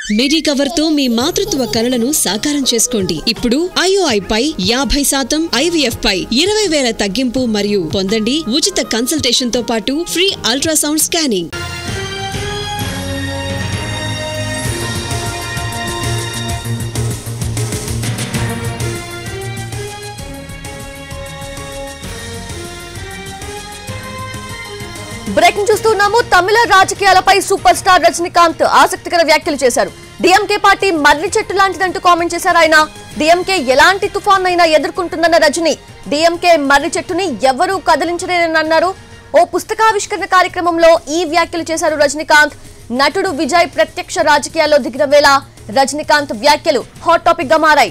మిడి cover తో మీ మాతృత్వ కలలను సాకారం చేసుకోండి ఇప్పుడు ఐఓఐ పై యాభై శాతం ఐవీఎఫ్ పై ఇరవై వేల తగ్గింపు మరియు పొందండి ఉచిత కన్సల్టేషన్ తో పాటు ఫ్రీ అల్ట్రాసౌండ్ స్కానింగ్ బ్రేకింగ్ చూస్తున్నాము తమిళ రాజకీయాలపై సూపర్ స్టార్ రజనీకాంత్ ఆసక్తికర వ్యాఖ్యలు చేశారు డిఎంకే పార్టీ మర్రి చెట్టు లాంటిదంటూ కామెంట్ చేశారు ఆయన డిఎంకే ఎలాంటి తుఫాన్ అయినా ఎదుర్కొంటుందన్న రజనీ డిఎంకే మర్రి చెట్టుని ఎవరూ కదిలించలేరని అన్నారు ఓ పుస్తకావిష్కరణ కార్యక్రమంలో ఈ వ్యాఖ్యలు చేశారు రజనీకాంత్ నటుడు విజయ్ ప్రత్యక్ష రాజకీయాల్లో దిగిన వేళ రజనీకాంత్ వ్యాఖ్యలు హాట్ టాపిక్ గా మారాయి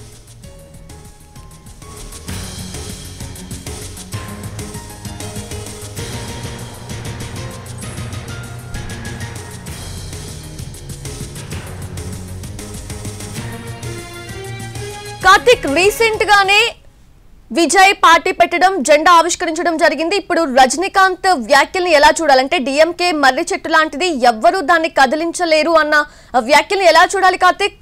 కార్తిక్ రీసెంట్ గానే విజయ్ పార్టీ పెట్టడం జెండా ఆవిష్కరించడం జరిగింది ఇప్పుడు రజనీకాంత్ వ్యాఖ్యల్ని ఎలా చూడాలంటే డిఎంకే మర్రి చెట్టు లాంటిది ఎవ్వరూ దాన్ని కదిలించలేరు అన్న వ్యాఖ్యల్ని ఎలా చూడాలి కార్తిక్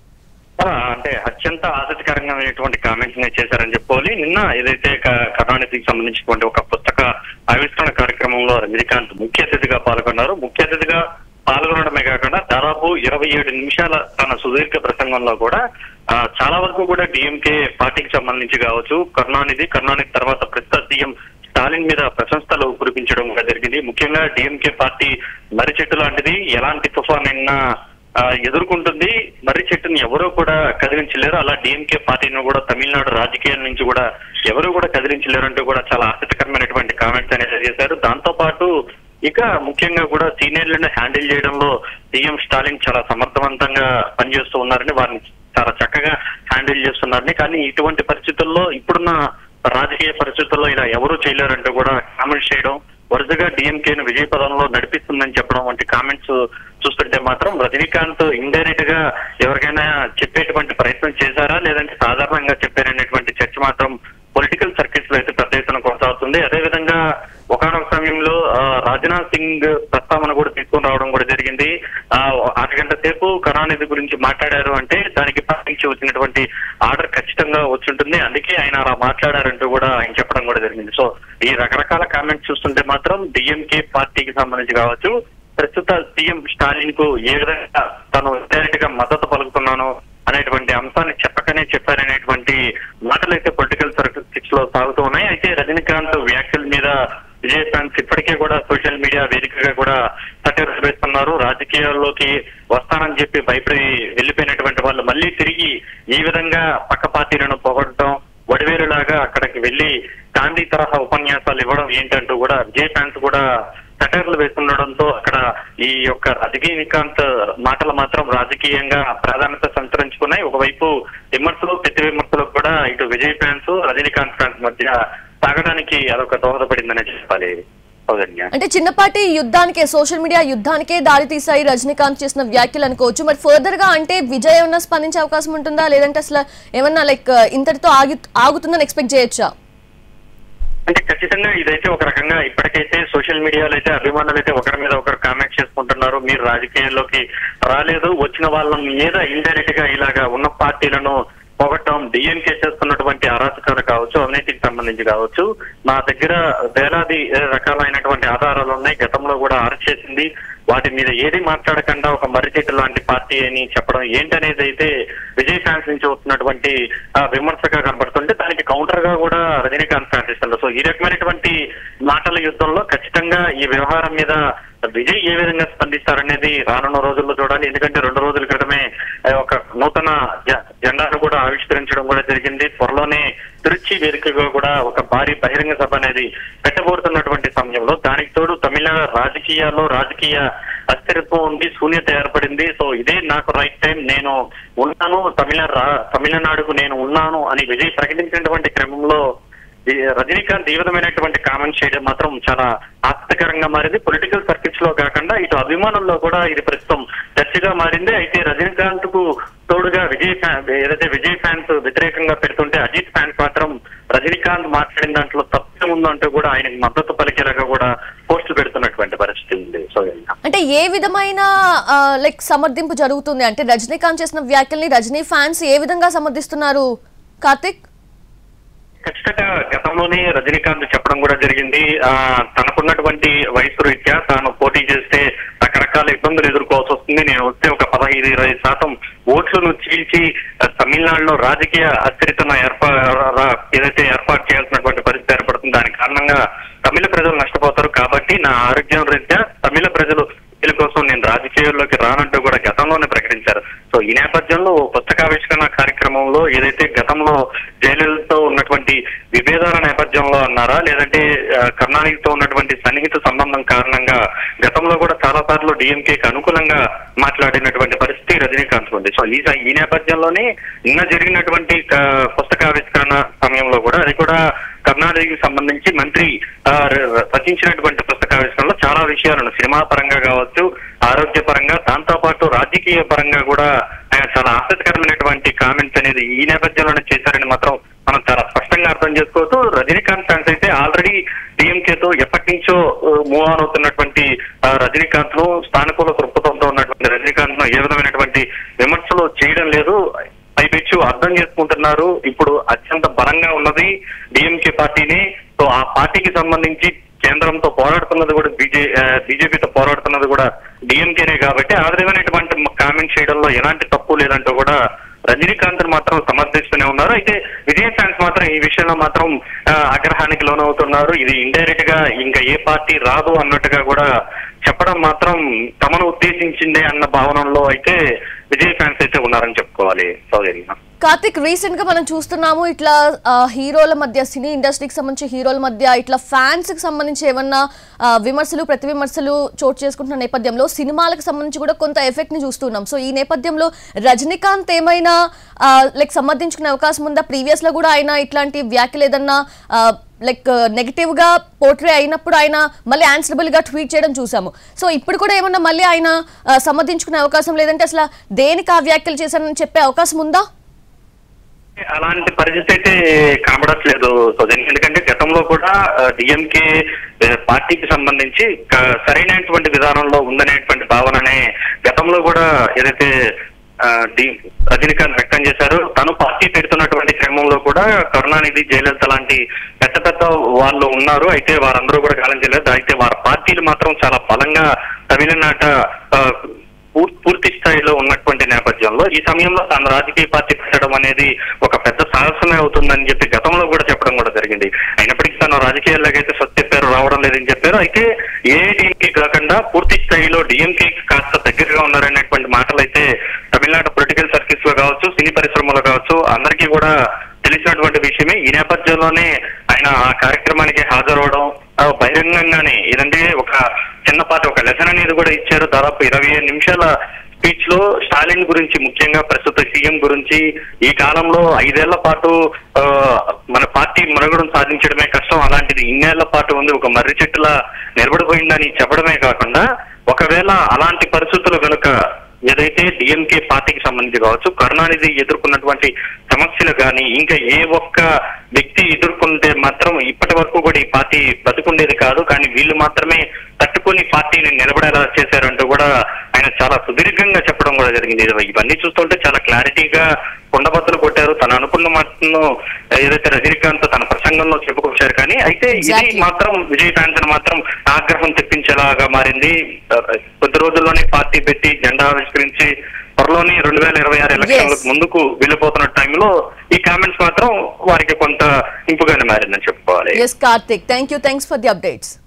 ఆ, అంటే అత్యంత ఆసక్తికరంగామైనటువంటి కామెంట్స్ ని చేశారని చెప్పుకోవాలి నిన్న ఏదైతే క- కరుణానిధికి సంబంధించినటువంటి ఒక పుస్తక ఆవిష్కరణ కార్యక్రమంలో రజనీకాంత్ ముఖ్య అతిథిగా పాల్గొన్నారు ముఖ్య అతిథిగా పాల్గొనడమే కాకుండా దాదాపు ఇరవై ఏడు నిమిషాల తన సుదీర్ఘ ప్రసంగంలో కూడా ఆ, చాలా వరకు కూడా డిఎంకే పార్టీకి సంబంధించి కావచ్చు కరుణానిధి కరుణానిధి తర్వాత ప్రస్తుత సీఎం స్టాలిన్ మీద ప్రశంసలు కురిపించడం కూడా జరిగింది ముఖ్యంగా డిఎంకే పార్టీ మర్రి చెట్టు లాంటిది ఎలాంటి తుఫాన్ అయినా ఆ, ఎదుర్కొంటుంది మర్రి చెట్టుని ఎవరూ కూడా కదిలించలేరు అలా డిఎంకే పార్టీని కూడా తమిళనాడు రాజకీయాల నుంచి కూడా ఎవరు కూడా కదిలించలేరు అంటూ కూడా చాలా ఆసక్తికరమైనటువంటి కామెంట్స్ అనేది చేశారు దాంతో పాటు ఇక ముఖ్యంగా కూడా సీనియర్లను హ్యాండిల్ చేయడంలో సీఎం స్టాలిన్ చాలా సమర్థవంతంగా పనిచేస్తూ ఉన్నారని వారిని చాలా చక్కగా హ్యాండిల్ చేస్తున్నారని కానీ ఇటువంటి పరిస్థితుల్లో ఇప్పుడున్న రాజకీయ పరిస్థితుల్లో ఇలా ఎవరూ చేయలేరంటూ కూడా కామెంట్స్ చేయడం వరుసగా డిఎంకేను విజయ పదంలో నడిపిస్తుందని చెప్పడం వంటి కామెంట్స్ చూస్తుంటే మాత్రం రజనీకాంత్ ఇండైరెక్ట్ గా ఎవరికైనా చెప్పేటువంటి ప్రయత్నం చేశారా లేదంటే సాధారణంగా చెప్పారనేటువంటి చర్చ మాత్రం పొలిటికల్ సర్కిల్స్ లో అయితే పెద్ద ఎత్తున కొనసాగుతుంది అదేవిధంగా ఒకనొక సమయంలో ఆ, రాజ్నాథ్ సింగ్ ప్రస్తావన కూడా తీసుకొని రావడం కూడా జరిగింది ఆ అరగంట సేపు కరుణానిధి గురించి మాట్లాడారు అంటే దానికి పార్టీ నుంచి వచ్చినటువంటి ఆర్డర్ ఖచ్చితంగా వచ్చుంటుంది అందుకే ఆయన అలా మాట్లాడారంటూ కూడా ఆయన చెప్పడం కూడా జరిగింది సో ఈ రకరకాల కామెంట్స్ చూస్తుంటే మాత్రం డిఎంకే పార్టీకి సంబంధించి కావచ్చు ప్రస్తుత సీఎం స్టాలిన్ కు ఏ విధంగా తను డైరెక్ట్ గా మద్దతు పలుకుతున్నాను అనేటువంటి అంశాన్ని చెప్పకనే చెప్పారనేటువంటి మాటలు అయితే పొలిటికల్ సర్కిల్స్ లో సాగుతూ ఉన్నాయి అయితే రజనీకాంత్ వ్యాఖ్యల మీద విజయ్ ఫ్యాన్స్ ఇప్పటికే కూడా సోషల్ మీడియా వేదికగా కూడా సటైర్ వేస్తున్నారు రాజకీయాల్లోకి వస్తానని చెప్పి భయపడి వెళ్ళిపోయినటువంటి వాళ్ళు మళ్ళీ తిరిగి ఈ విధంగా పక్క పార్టీలను పొగడటం వడివేలులాగా అక్కడికి వెళ్లి గాంధీ తరహా ఉపన్యాసాలు ఇవ్వడం ఏంటంటూ కూడా విజయ్ ఫ్యాన్స్ కూడా సటైర్లు వేస్తుండడంతో అక్కడ ఈ యొక్క రజనీకాంత్ మాటలు మాత్రం రాజకీయంగా ప్రాధాన్యత సంతరించుకున్నాయి ఒకవైపు విమర్శలు ప్రతి విమర్శలు కూడా ఇటు విజయ్ ఫ్యాన్స్ రజనీకాంత్ ఫ్యాన్స్ మధ్య సాగడానికి అదొక దోహదపడిందనే చెప్పాలి సౌజన్య అంటే చిన్నపాటి యుద్ధానికే సోషల్ మీడియా యుద్ధానికే దారి తీసాయి రజనీకాంత్ చేసిన వ్యాఖ్యలు అనుకోవచ్చు మరి ఫర్దర్ గా అంటే విజయ్ ఏమన్నా స్పందించే అవకాశం ఉంటుందా లేదంటే అసలు ఏమన్నా లైక్ ఇంతటితో ఆగి ఆగుతుందని ఎక్స్పెక్ట్ చేయొచ్చా అంటే ఖచ్చితంగా ఇదైతే ఒక రకంగా ఇప్పటికైతే సోషల్ మీడియాలో అయితే అభిమానులు అయితే ఒకరి మీద ఒకరు కామెంట్ చేసుకుంటున్నారు మీరు రాజకీయాల్లోకి రాలేదు వచ్చిన వాళ్ళ మీద ఇండైరెక్ట్ గా ఇలాగా ఉన్న పార్టీలను పోగొట్టడం డిఎంకే చేస్తున్నటువంటి అరాచకాలు కావచ్చు అవినీతికి సంబంధించి కావచ్చు మా దగ్గర వేలాది రకాలైనటువంటి ఆధారాలు ఉన్నాయి గతంలో కూడా అరెస్ట్ చేసింది వాటి మీద ఏది మాట్లాడకుండా ఒక మర్రిచెట్టు లాంటి పార్టీ అని చెప్పడం ఏంటనేది అయితే విజయ్ ఫ్యాన్స్ నుంచి వస్తున్నటువంటి ఆ, విమర్శగా కనబడుతుంటే దానికి కౌంటర్ గా కూడా రజనీకాంత్ ఫ్యాన్స్ ఇస్తున్నారు సో ఈ రకమైనటువంటి మాటల యుద్ధంలో ఖచ్చితంగా ఈ వ్యవహారం మీద విజయ్ ఏ విధంగా స్పందిస్తారనేది రానున్న రోజుల్లో చూడాలి ఎందుకంటే రెండు రోజుల క్రితమే ఆ, ఒక నూతన జ- జెండాను కూడా ఆవిష్కరించడం కూడా జరిగింది త్వరలోనే తిరుచి వేదికగా కూడా ఒక భారీ బహిరంగ సభ అనేది పెట్టబోతున్నటువంటి సమయంలో దానికి తోడు తమిళనాడు రాజకీయాల్లో రాజకీయ అస్థిరత్వం ఉంది శూన్యత ఏర్పడింది సో ఇదే నాకు రైట్ టైం నేను ఉన్నాను తమిళ రా- తమిళనాడుకు నేను ఉన్నాను అని విజయ్ ప్రకటించినటువంటి క్రమంలో ఈ రజనీకాంత్ ఈ విధమైనటువంటి కామెంట్స్ చేయడం మాత్రం చాలా ఆసక్తికరంగా మారింది పొలిటికల్ సర్కిల్స్ లో కాకుండా ఇటు అభిమానుల్లో కూడా ఇది ప్రస్తుతం చర్చగా మారింది అయితే రజనీకాంత్ కు తోడుగా విజయ్ ఫ్యాన్ ఏదైతే విజయ్ ఫ్యాన్స్ వ్యతిరేకంగా పెడుతుంటే అజిత్ ఫ్యాన్స్ మాత్రం రజనీకాంత్ మాట్లాడిన దాంట్లో తప్పే ఉందంటూ కూడా ఆయనకు మద్దతు పలికేలాగా కూడా పోస్టులు పెడుతున్నటువంటి పరిస్థితి ఉంది సో అంటే ఏ విధమైన లైక్ సమర్థింపు జరుగుతుంది అంటే రజనీకాంత్ చేసిన వ్యాఖ్యల్ని రజనీ ఫ్యాన్స్ ఏ విధంగా సమర్థిస్తున్నారు కార్తిక్ ఖచ్చితంగా గతంలోనే రజనీకాంత్ చెప్పడం కూడా జరిగింది ఆ తనకున్నటువంటి వయసు రీత్యా తాను పోటీ చేస్తే రకరకాల ఇబ్బందులు ఎదుర్కోవాల్సి వస్తుంది నేను వస్తే ఒక పదహైదు ఇరవై శాతం ఓట్లను చీల్చి ఆ, తమిళనాడులో రాజకీయ అస్థిరతను ఏర్పా రా- ఏదైతే ఏర్పాటు చేయాల్సినటువంటి పరిస్థితి ఏర్పడుతుంది దాని కారణంగా తమిళ ప్రజలు నష్టపోతారు కాబట్టి నా ఆరోగ్యం రీత్యా తమిళ ప్రజలు వీళ్ళ కోసం నేను రాజకీయాల్లోకి రానంటూ కూడా గతంలోనే ప్రకటించారు సో ఈ నేపథ్యంలో ఓ పుస్తకావిష్కరణ కార్యక్రమంలో ఏదైతే గతంలో జయలలితతో ఉన్నటువంటి విభేదాల నేపథ్యంలో అన్నారా లేదంటే ఆ, కరుణానిధితో ఉన్నటువంటి సన్నిహిత సంబంధం కారణంగా గతంలో కూడా చాలా సార్లు డిఎంకేకి అనుకూలంగా మాట్లాడినటువంటి పరిస్థితి రజనీకాంత్ ఉంది సో ఈ ఈ నేపథ్యంలోనే నిన్న జరిగినటువంటి ఆ, పుస్తకావిష్కరణ సమయంలో కూడా అది కూడా కర్ణాటకకి సంబంధించి మంత్రి ఆ, ర- ర- రచించినటువంటి పుస్తకావిష్కరణలో చాలా విషయాలను సినిమా పరంగా కావచ్చు ఆరోగ్య పరంగా దాంతో పాటు రాజకీయ పరంగా కూడా ఆయన చాలా ఆసక్తికరమైనటువంటి కామెంట్స్ అనేది ఈ నేపథ్యంలోనే చేశారని మాత్రం మనం చాలా స్పష్టంగా అర్థం చేసుకోవచ్చు రజనీకాంత్ ఫ్యాన్స్ అయితే ఆల్రెడీ డిఎంకేతో ఎప్పటి నుంచో మూవ్ ఆన్ అవుతున్నటువంటి ఆ, రజనీకాంత్ ను సానుకూల దృక్పథంతో ఉన్నటువంటి రజనీకాంత్ ను ఏ విధమైనటువంటి విమర్శలు చేయడం లేదు పైపెచ్చు అర్థం చేసుకుంటున్నారు ఇప్పుడు అత్యంత బలంగా ఉన్నది డిఎంకే పార్టీని సో ఆ పార్టీకి సంబంధించి కేంద్రంతో పోరాడుతున్నది కూడా బీజే బీజేపీతో పోరాడుతున్నది కూడా డిఎంకేనే కాబట్టి ఆ విధమైనటువంటి కామెంట్ చేయడంలో ఎలాంటి తప్పు లేదంటూ కూడా రజనీకాంత్ మాత్రం సమర్థిస్తూనే ఉన్నారు అయితే విజయ్ ఫ్యాన్స్ మాత్రం ఈ విషయంలో మాత్రం ఆ, ఆగ్రహానికి లోనవుతున్నారు ఇది ఇండైరెక్ట్ గా ఇంకా ఏ పార్టీ రాదు అన్నట్టుగా కూడా చెప్పడం మాత్రం తమను ఉద్దేశించిందే అన్న భావనలో అయితే విజయ్ ఫ్యాన్స్ అయితే ఉన్నారని చెప్పుకోవాలి సౌదర్య కార్తిక్ రీసెంట్ గా మనం చూస్తున్నాము ఇట్లా ఆ, హీరోల మధ్య సినీ ఇండస్ట్రీకి సంబంధించి హీరోల మధ్య ఇట్లా ఫ్యాన్స్ కి సంబంధించి ఏమన్నా ఆ, విమర్శలు ప్రతి విమర్శలు చోటు చేసుకుంటున్న నేపథ్యంలో సినిమాలకు సంబంధించి కూడా కొంత ఎఫెక్ట్ ని చూస్తున్నాం సో ఈ నేపథ్యంలో రజనీకాంత్ ఏమైనా లైక్ సమర్థించుకునే అవకాశం ఉందా ప్రీవియస్ లో కూడా ఆయన ఇట్లాంటి వ్యాఖ్యలు ఏదన్నా లైక్ నెగిటివ్ గా పోర్ట్రే అయినప్పుడు ఆయన మళ్ళీ ఆన్సరబుల్ గా ట్వీట్ చేయడం చూసాము సో ఇప్పుడు కూడా ఏమన్నా మళ్ళీ ఆయన ఆ, సమర్థించుకునే అవకాశం లేదంటే అసలు దేనికి ఆ వ్యాఖ్యలు చేశారని చెప్పే అవకాశం ఉందా అలాంటి పరిస్థితి అయితే కనబడట్లేదు సోదరి ఎందుకంటే గతంలో కూడా డిఎంకే పార్టీకి సంబంధించి క- సరైనటువంటి విధానంలో ఉందనేటువంటి భావననే గతంలో కూడా ఏదైతే ఆ, డి- రజనీకాంత్ వ్యక్తం చేశారు తను పార్టీ పెడుతున్నటువంటి క్రమంలో కూడా కరుణానిధి జయలలిత లాంటి పెద్ద పెద్ద వాళ్ళు ఉన్నారు అయితే వారందరూ కూడా కాలం చేయలేదు అయితే వారి పార్టీలు మాత్రం చాలా బలంగా తమిళనాట ఆ, పూర్- పూర్తి స్థాయిలో ఉన్నటువంటి నేపథ్యంలో ఈ సమయంలో తాను రాజకీయ పార్టీ పెట్టడం అనేది ఒక పెద్ద సాహసమే అవుతుందని చెప్పి గతంలో కూడా చెప్పడం కూడా జరిగింది అయినప్పటికీ తను రాజకీయాల్లోకి అయితే సత్య పేరు రావడం లేదని చెప్పారు అయితే ఏ డిఎంకే కాకుండా పూర్తి స్థాయిలో డిఎంకే కాస్త దగ్గరగా ఉన్నారనేటువంటి మాటలు అయితే తమిళనాడు పొలిటికల్ సర్కిల్స్ లో కావచ్చు సినీ పరిశ్రమలో కావచ్చు అందరికీ కూడా తెలిసినటువంటి విషయమే ఈ నేపథ్యంలోనే ఆయన ఆ కార్యక్రమానికి హాజరవడం ఆ, బహిరంగంగానే ఏదంటే ఒక చిన్నపాటి ఒక లెసన్ అనేది కూడా ఇచ్చారు దాదాపు ఇరవై ఐదు నిమిషాల స్పీచ్ లో స్టాలిన్ గురించి ముఖ్యంగా ప్రస్తుత సీఎం గురించి ఈ కాలంలో ఐదేళ్ల పాటు ఆ, మన పార్టీ మనుగడను సాధించడమే కష్టం అలాంటిది ఇన్నేళ్ల పాటు ఉంది ఒక మర్రి చెట్టులా నిలబడిపోయిందని చెప్పడమే కాకుండా ఒకవేళ అలాంటి పరిస్థితులు కనుక ఏదైతే డిఎంకే పార్టీకి సంబంధించి కావచ్చు కరుణానిధి ఎదుర్కొన్నటువంటి సమస్యలు కానీ ఇంకా ఏ ఒక్క వ్యక్తి ఎదుర్కొంటే మాత్రం ఇప్పటి వరకు కూడా ఈ పార్టీ బతుకుండేది కాదు కానీ వీళ్ళు మాత్రమే తట్టుకొని పార్టీని నిలబడేలా చేశారంటూ కూడా ఆయన చాలా సుదీర్ఘంగా చెప్పడం కూడా జరిగింది ఇది- ఇవన్నీ చూస్తుంటే చాలా క్లారిటీగా కుండబద్దలు కొట్టారు తను అనుకున్న మాటను ఏదైతే రజనీకాంత్ తన ప్రసంగంలో చెప్పుకొచ్చారు కానీ అయితే ఇది Exactly. మాత్రం విజయ్ ఫ్యాన్స్ మాత్రం ఆగ్రహం తెప్పించేలాగా మారింది ఆ, కొద్ది రోజుల్లోనే పార్టీ పెట్టి జెండా ఆవిష్కరించి త్వరలోనే రెండు వేల ఇరవై ఆరు ఎలక్షన్లకు Yes. ముందుకు వెళ్ళిపోతున్న టైంలో ఈ కామెంట్స్ మాత్రం వారికి కొంత ఇంపుగానే మారిందని చెప్పుకోవాలి yes Karthik thank you thanks for the updates